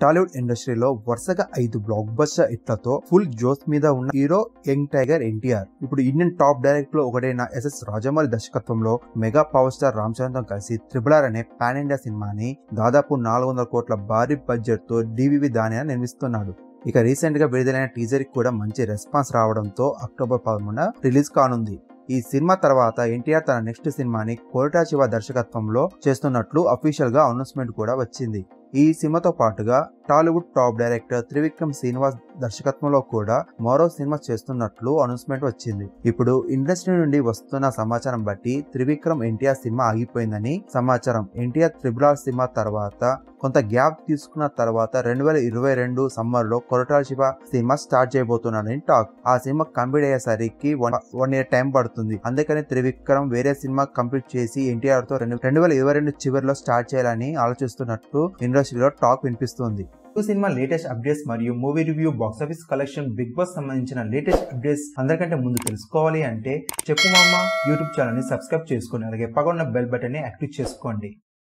టాలీవుడ్ ఇండస్ట్రీలో వరుసగా ఐదు బ్లాక్ బస్టర్ హిట్లతో ఫుల్ జోస్ మీద ఉన్న హీరో యంగ్ టైగర్ ఎన్టీఆర్ ఇప్పుడు ఇండియన్ టాప్ డైరెక్టర్ లో ఒకటైన ఎస్ఎస్ రాజమౌళి దర్శకత్వంలో mega power star Ram Charan కలిసి త్రిబుల్ ఆర్ అనే పాన్ ఇండియా సినిమాని దాదాపు నాలుగు వందల కోట్ల భారీ బడ్జెట్ తో డివివి దానియా నిర్మిస్తున్నాడు ఇక రీసెంట్ గా విడుదలైన టీజర్ కి కూడా మంచి రెస్పాన్స్ రావడంతో అక్టోబర్ పదమూడున రిలీజ్ కానుంది ఈ సినిమా తర్వాత ఎన్టీఆర్ తన నెక్స్ట్ సినిమాని కోరటా శివ దర్శకత్వంలో చేస్తున్నట్లు అఫీషియల్ గా అనౌన్స్మెంట్ కూడా వచ్చింది ఈ సినిమాతో పాటుగా టాలీవుడ్ టాప్ డైరెక్టర్ త్రివిక్రమ్ శ్రీనివాస్ దర్శకత్వంలో కూడా మరో సినిమా చేస్తున్నట్లు అనౌన్స్మెంట్ వచ్చింది ఇప్పుడు ఇండస్ట్రీ నుండి వస్తున్న సమాచారం బట్టి త్రివిక్రమ్ ఎన్టీఆర్ సినిమా ఆగిపోయిందని సమాచారం ఎన్టీఆర్ త్రిబుల్ ఆర్ సినిమా తర్వాత కొంత గ్యాప్ తీసుకున్న తర్వాత రెండు వేల ఇరవై రెండు సమ్మర్ లో కొరటాల శివ సినిమా స్టార్ట్ చేయబోతున్నాడని టాక్ ఆ సినిమా కంప్లీట్ అయ్యేసరికి వన్ వన్ ఇయర్ టైం పడుతుంది అందుకని త్రివిక్రమ్ వేరే సినిమా కంప్లీట్ చేసి ఎన్టీఆర్ తో రెండు రెండు వేల ఇరవై రెండు చివరిలో స్టార్ట్ చేయాలని ఆలోచిస్తున్నట్టు ఇండస్ట్రీలో టాక్ వినిపిస్తుంది ఈ సినిమా లేటెస్ట్ అప్డేట్స్ మరియు movie review box office collection Bigg Boss సంబంధించిన లేటెస్ట్ అప్డేట్స్ అందరికంటే ముందు తెలుసుకోవాలి అంటే చెప్పు మామ యూట్యూబ్ ఛానల్ ని సబ్స్క్రైబ్ చేసుకోండి అలాగే పక్కన బెల్ బటన్ ని యాక్టివ్ చేసుకోండి